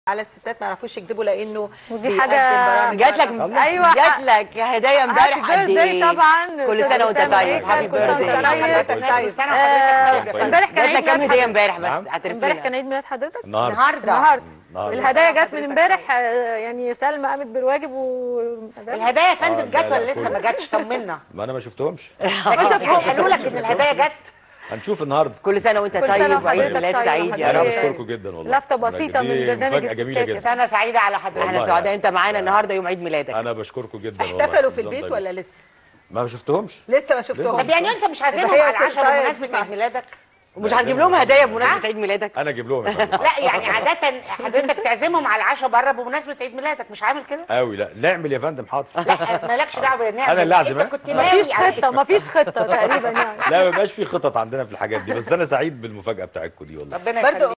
على الستات ما يعرفوش يكذبوا لانه ودي بيقدم حاجة برامج جات لك بره. أيوة. جات لك هدايا امبارح Happy قد birthday ايه طبعا كل سنه وانت أستاذ طيب أمريكا، هابي كل سنة بيرثدي وأنت طيب. طيب كل سنة آه، وحضرتك طيب امبارح كان جات عيد لك كام ميلاد هديه حضرتك. امبارح نعم. بس اعترف امبارح لنا. كان عيد ميلاد حضرتك النهارده النهارده النهارده. الهدايا جت من امبارح آه، يعني سلمى قامت بالواجب و الهدايا يا آه، فندم لا، جت لا، ولا لسه كل- ما جاتش طمنا ما انا ما شفتهمش لكن قالوا لك ان الهدايا جت هنشوف النهارده كل سنه وانت كل سنة طيب وعيد وحضرتك ميلاد طيب سعيد يا وحضرتك انا رب طيب. بشكركم جدا والله لفتة بسيطة دي من برنامج مفاجاه جميله الستات. جدا سنه سعيده على حضرتك احنا والله سعداء يعني. انت معانا النهارده يوم عيد ميلادك انا بشكركم جدا والله احتفلوا في نظام البيت طيب. ولا لسه ما شفتهمش لسه ما شفتهمش طب يعني انت مش عازمهم يبقى هي على العشاء تلقائي بمناسبه اسمع. عيد ميلادك ومش هتجيب لهم هدايا بمناسبه عيد ميلادك انا اجيب لهم يا فندم لا يعني عاده حضرتك تعزمهم على العشاء بره بمناسبه عيد ميلادك مش عامل كده قوي لا نعمل يا فندم حاضر لا مالكش دعوه بالنعمه أنا اللي أعزم، انت ها؟ كنت ناوي مفيش على خطة مفيش خطة تقريبا يعني لا ما بيبقاش في خطط عندنا في الحاجات دي بس انا سعيد بالمفاجاه بتاعتكم دي والله ربنا برضو يخليك